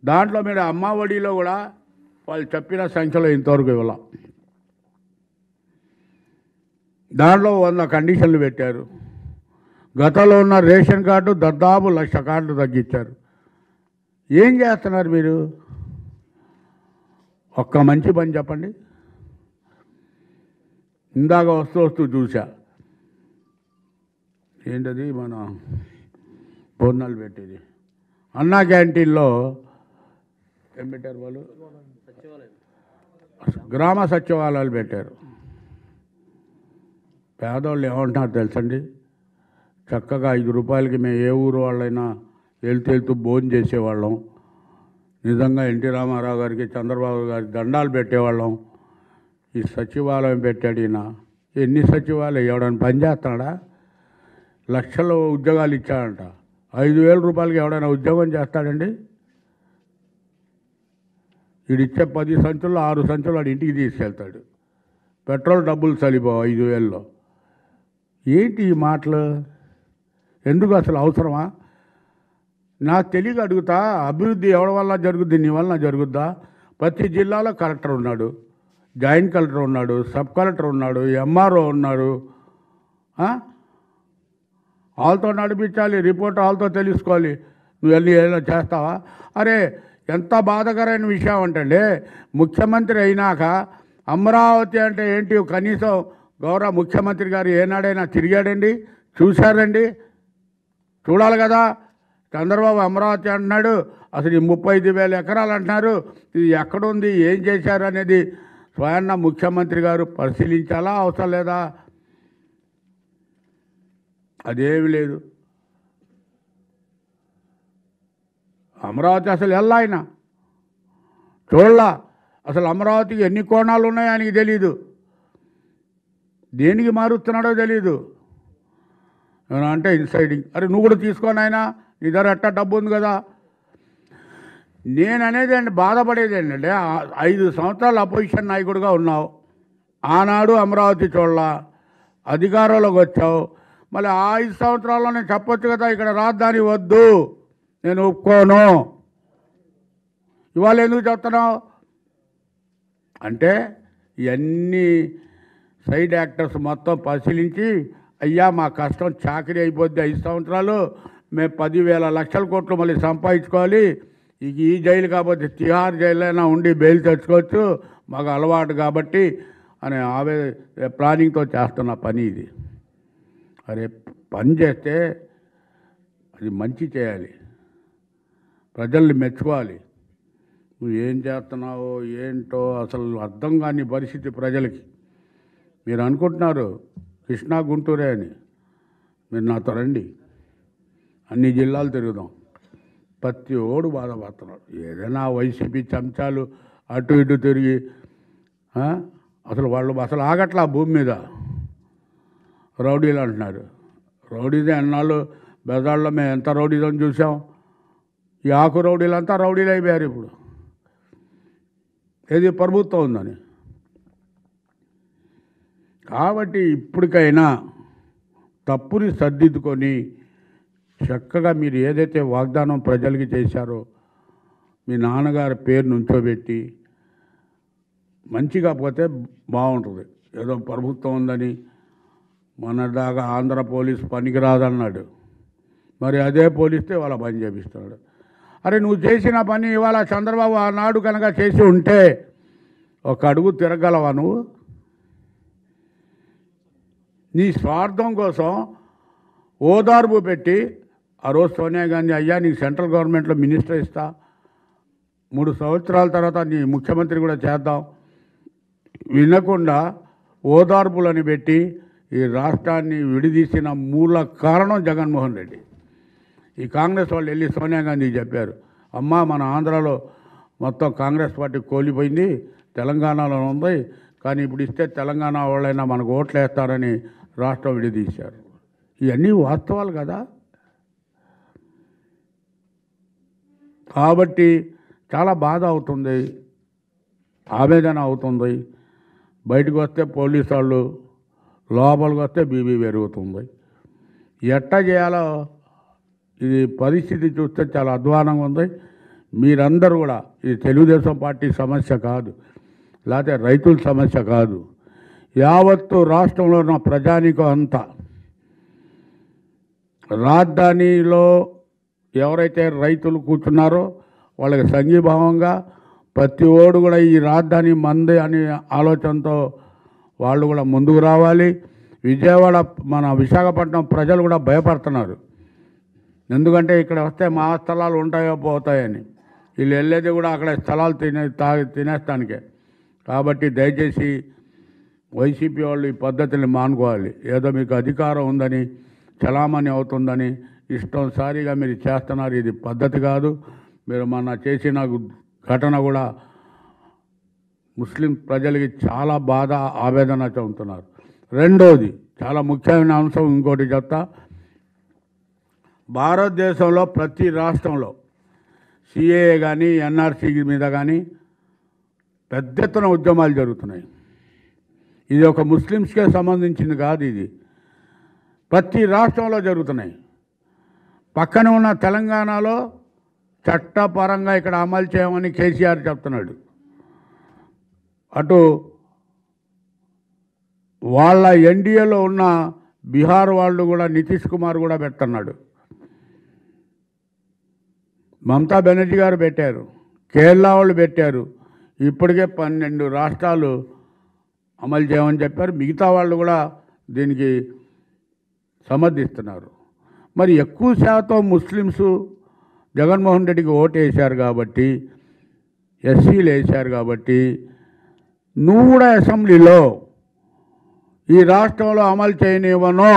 దాంట్లో మీరు అమ్మ ఒడిలో కూడా వాళ్ళు చెప్పిన సంఖ్యలో ఇంతవరకు ఇవ్వాల దాంట్లో వంద కండిషన్లు పెట్టారు గతంలో ఉన్న రేషన్ కార్డు దాదాపు లక్ష కార్డులు తగ్గించారు ఏం చేస్తున్నారు మీరు ఒక్క మంచి పని చెప్పండి ఇందాక వస్తూ వస్తూ చూసా ఏంటది మన భోజనాలు పెట్టేది అన్నా క్యాంటీన్లో ఏం పెట్టారు వాళ్ళు గ్రామ సచివాలయాలు పెట్టారు పేదవాళ్ళు ఏమంటున్నారు తెలుసండి చక్కగా ఐదు రూపాయలకి మేము ఏ ఊరు వాళ్ళైనా వెళ్తూ వెళ్తూ భోజనం చేసేవాళ్ళం నిజంగా ఎన్టీ రామారావు గారికి చంద్రబాబు గారికి దండాలు పెట్టేవాళ్ళం ఈ సచివాలయం పెట్టాడు ఈయన ఎన్ని సచివాలయం ఎవడైనా పని చేస్తాడా లక్షల ఉద్యోగాలు ఇచ్చాడంట ఐదు వేల రూపాయలకి ఎవడైనా ఉద్యోగం చేస్తాడండి వీడిచ్చే పది సంచుల్లో ఆరు సంచులు వాడి ఇంటికి తీసుకెళ్తాడు పెట్రోల్ డబ్బులు చలిపోవు ఐదు వేల్లో ఏంటి ఈ మాటలు ఎందుకు అసలు అవసరమా నాకు తెలియక అడుగుతా అభివృద్ధి ఎవరి వల్ల జరుగుద్ది నీ వలన జరుగుద్దా ప్రతి జిల్లాలో కలెక్టర్ ఉన్నాడు జాయింట్ కలెక్టర్ ఉన్నాడు సబ్ కలెక్టర్ ఉన్నాడు ఎంఆర్ఓ ఉన్నాడు ఆ? వాళ్ళతో నడిపించాలి రిపోర్ట్ వాళ్ళతో తెలుసుకోవాలి నువ్వు వెళ్ళి ఏదైనా చేస్తావా అరే ఎంత బాధకరమైన విషయం అంటే ముఖ్యమంత్రి అయినాక అమరావతి అంటే ఏంటి కనీసం గౌరవ ముఖ్యమంత్రి గారు ఏనాడైనా తిరిగాడండి చూశారండి చూడాలి కదా చంద్రబాబు అమరావతి అంటున్నాడు అసలు ఈ ముప్పై ఐదు వేల ఎకరాలు అంటున్నారు ఇది ఎక్కడుంది ఏం చేశారు అనేది స్వయాన్న ముఖ్యమంత్రి గారు పరిశీలించాలా అవసరం లేదా అదేమి లేదు అమరావతి అసలు ఎలా ఆయన చూడలా అసలు అమరావతికి ఎన్ని కోణాలు ఉన్నాయో ఆయనకి తెలీదు దేనికి మారుస్తున్నాడో తెలీదు ఏమన్నా అంటే ఇన్సైడింగ్ అరే నువ్వు కూడా తీసుకోని ఆయన నీ దగ్గర ఎట్టా డబ్బు ఉంది కదా నేను అనేది అండి బాధపడేది ఏంటంటే ఆ- ఐదు సంవత్సరాలు అపోజిషన్ నాయకుడిగా ఉన్నావు ఆనాడు అమరావతి చూడాల అధికారంలోకి వచ్చావు మళ్ళీ ఆ ఐదు సంవత్సరాల్లో నేను చెప్పొచ్చు కదా ఇక్కడ రాజధాని వద్దు నేను ఒప్పుకోను ఇవాళ ఎందుకు చెప్తున్నావు అంటే ఇవన్నీ సైడ్ యాక్టర్స్ మొత్తం పరిశీలించి అయ్యా మా కష్టం చాకరీ అయిపోద్ది ఐదు సంవత్సరాలు మేము పదివేల లక్షల కోట్లు మళ్ళీ సంపాదించుకోవాలి ఇక ఈ జైలు కాబట్టి తిహార్ జైలు అయినా ఉండి బెయిల్ తెచ్చుకోవచ్చు మాకు అలవాటు కాబట్టి అనే ఆవే ప్లానింగ్తో చేస్తున్న పని ఇది అరే పని చేస్తే అది మంచి చేయాలి ప్రజల్ని మెచ్చుకోవాలి నువ్వు ఏం చేస్తున్నావో ఏంటో అసలు అర్థం కాని పరిస్థితి ప్రజలకి మీరు అనుకుంటున్నారు కృష్ణా గుంటూరే అని మీరు నాతో రండి అన్ని జిల్లాలు తిరుగుదాం ప్రతి ఓడు బాధపడుతున్నాడు ఏదైనా వైసీపీ చెంచాలు అటు ఇటు తిరిగి ఆ? అసలు వాళ్ళు అసలు ఆగట్లా భూమి మీద రౌడీలు అంటున్నారు రౌడీదే అన్నాళ్ళు బెదాల్లో మేము ఎంత రౌడీజం చూసాం ఈ ఆకు రౌడీలంతా రౌడీలు అయిపోయారు ఇప్పుడు ఏది ప్రభుత్వం ఉందని కాబట్టి ఇప్పటికైనా తప్పుని సర్దిద్దుకొని చక్కగా మీరు ఏదైతే వాగ్దానం ప్రజలకి చేశారో మీ నాన్నగారి పేరు నుంచోబెట్టి మంచిగా పోతే బాగుంటుంది ఏదో ప్రభుత్వం ఉందని మొన్నటిదాకా ఆంధ్ర పోలీస్ పనికిరాదన్నాడు మరి అదే పోలిస్తే వాళ్ళ పని చేపిస్తున్నాడు అరే నువ్వు చేసిన పని ఇవాళ చంద్రబాబు ఆనాడు కనుక చేసి ఉంటే ఒక అడుగు తిరగలవా నువ్వు నీ స్వార్థం కోసం ఓదార్పు పెట్టి ఆ రోజు సోనియా గాంధీ అయ్యా నీకు సెంట్రల్ గవర్నమెంట్లో మినిస్టర్ ఇస్తా మూడు సంవత్సరాల తర్వాత నీ ముఖ్యమంత్రి కూడా చేద్దాం వినకుండా ఓదార్పులని పెట్టి ఈ రాష్ట్రాన్ని విడిదీసిన మూల కారణం జగన్మోహన్ రెడ్డి ఈ కాంగ్రెస్ వాళ్ళు వెళ్ళి సోనియా గాంధీకి చెప్పారు అమ్మ మన ఆంధ్రాలో మొత్తం కాంగ్రెస్ పార్టీ కోల్పోయింది తెలంగాణలో ఉంది కానీ ఇప్పుడు ఇస్తే తెలంగాణ వాళ్ళైనా మనకు ఓట్లు వేస్తారని రాష్ట్రం విడిదీశారు ఇవన్నీ వాస్తవాలు కదా కాబట్టి చాలా బాధ అవుతుంది ఆవేదన అవుతుంది బయటకు వస్తే పోలీసు వాళ్ళు లోపలికి వస్తే బీబీ పెరుగుతుంది ఎట్టా చేయాలో ఇది పరిస్థితి చూస్తే చాలా అధ్వానంగా ఉంది మీరందరూ కూడా ఇది తెలుగుదేశం పార్టీ సమస్య కాదు లేకపోతే రైతుల సమస్య కాదు యావత్తు రాష్ట్రంలో ఉన్న ప్రజానికం అంతా రాజధానిలో ఎవరైతే రైతులు కూర్చున్నారో వాళ్ళకి సంఘీభావంగా ప్రతి ఓడు కూడా ఈ రాజధాని మంది అనే ఆలోచనతో వాళ్ళు కూడా ముందుకు రావాలి విజయవాడ మన విశాఖపట్నం ప్రజలు కూడా భయపడుతున్నారు ఎందుకంటే ఇక్కడ వస్తే మా స్థలాలు ఉంటాయో పోతాయని వీళ్ళు వెళ్ళేది కూడా అక్కడ స్థలాలు తినే తా తినేస్తానికే కాబట్టి దయచేసి వైసీపీ వాళ్ళు ఈ పద్ధతిని మానుకోవాలి ఏదో మీకు అధికారం ఉందని చలామణి అవుతుందని ఇష్టం సారిగా మీరు చేస్తున్నారు ఇది పద్ధతి కాదు మీరు మొన్న చేసిన ఘటన కూడా ముస్లిం ప్రజలకి చాలా బాధ ఆవేదన చెందుతున్నారు రెండోది చాలా ముఖ్యమైన అంశం ఇంకోటి చెప్తా భారతదేశంలో ప్రతి రాష్ట్రంలో సిఏఏ కానీ ఎన్ఆర్సీ మీద కానీ పెద్ద ఎత్తున ఉద్యమాలు జరుగుతున్నాయి ఇది ఒక ముస్లిమ్స్కే సంబంధించింది కాదు ఇది ప్రతి రాష్ట్రంలో జరుగుతున్నాయి పక్కన ఉన్న తెలంగాణలో చట్టపరంగా ఇక్కడ అమలు చేయమని కేసీఆర్ చెప్తున్నాడు అటు వాళ్ళ ఎన్డీఏలో ఉన్న బీహార్ వాళ్ళు కూడా నితీష్ కుమార్ కూడా పెడుతున్నాడు మమతా బెనర్జీ గారు పెట్టారు కేరళ వాళ్ళు పెట్టారు ఇప్పటికే పన్నెండు రాష్ట్రాలు అమలు చేయమని చెప్పారు మిగతా వాళ్ళు కూడా దీనికి సమర్థిస్తున్నారు మరి ఎక్కువ శాతం ముస్లిమ్స్ జగన్మోహన్ రెడ్డికి ఓటు వేశారు కాబట్టి ఎస్సీలు వేశారు కాబట్టి నువ్వు కూడా అసెంబ్లీలో ఈ రాష్ట్రంలో అమలు చేయనివ్వను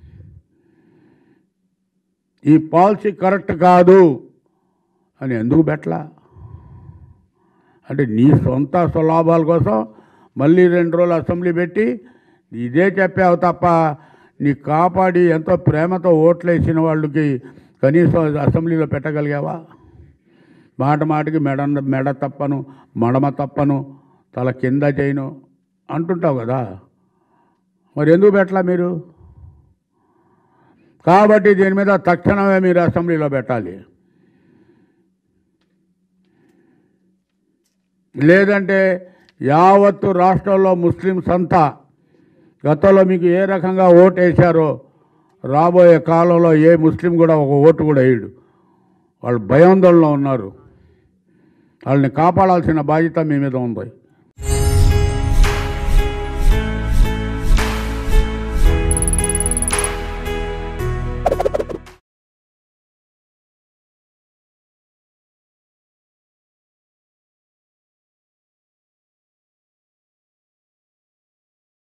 ఈ పాలసీ కరెక్ట్ కాదు అని ఎందుకు పెట్టలా అంటే నీ సొంత స్వలాభాల కోసం మళ్ళీ రెండు రోజులు అసెంబ్లీ పెట్టి ఇదే చెప్పావు తప్ప నీ కాపాడి ఎంతో ప్రేమతో ఓట్లు వేసిన వాళ్ళకి కనీసం అసెంబ్లీలో పెట్టగలిగావా మాట మాటకి మెడ మెడ తప్పను మడమ తప్పను తల కింద చేయను అంటుంటావు కదా మరి ఎందుకు పెట్టలా మీరు కాబట్టి దీని మీద తక్షణమే మీరు అసెంబ్లీలో పెట్టాలి లేదంటే యావత్తు రాష్ట్రంలో ముస్లిమ్స్ అంతా గతంలో మీకు ఏ రకంగా ఓటు వేశారో రాబోయే కాలంలో ఏ ముస్లిం కూడా ఒక ఓటు కూడా వేయడు వాళ్ళు భయాందోళనలో ఉన్నారు వాళ్ళని కాపాడాల్సిన బాధ్యత మీ మీద ఉంది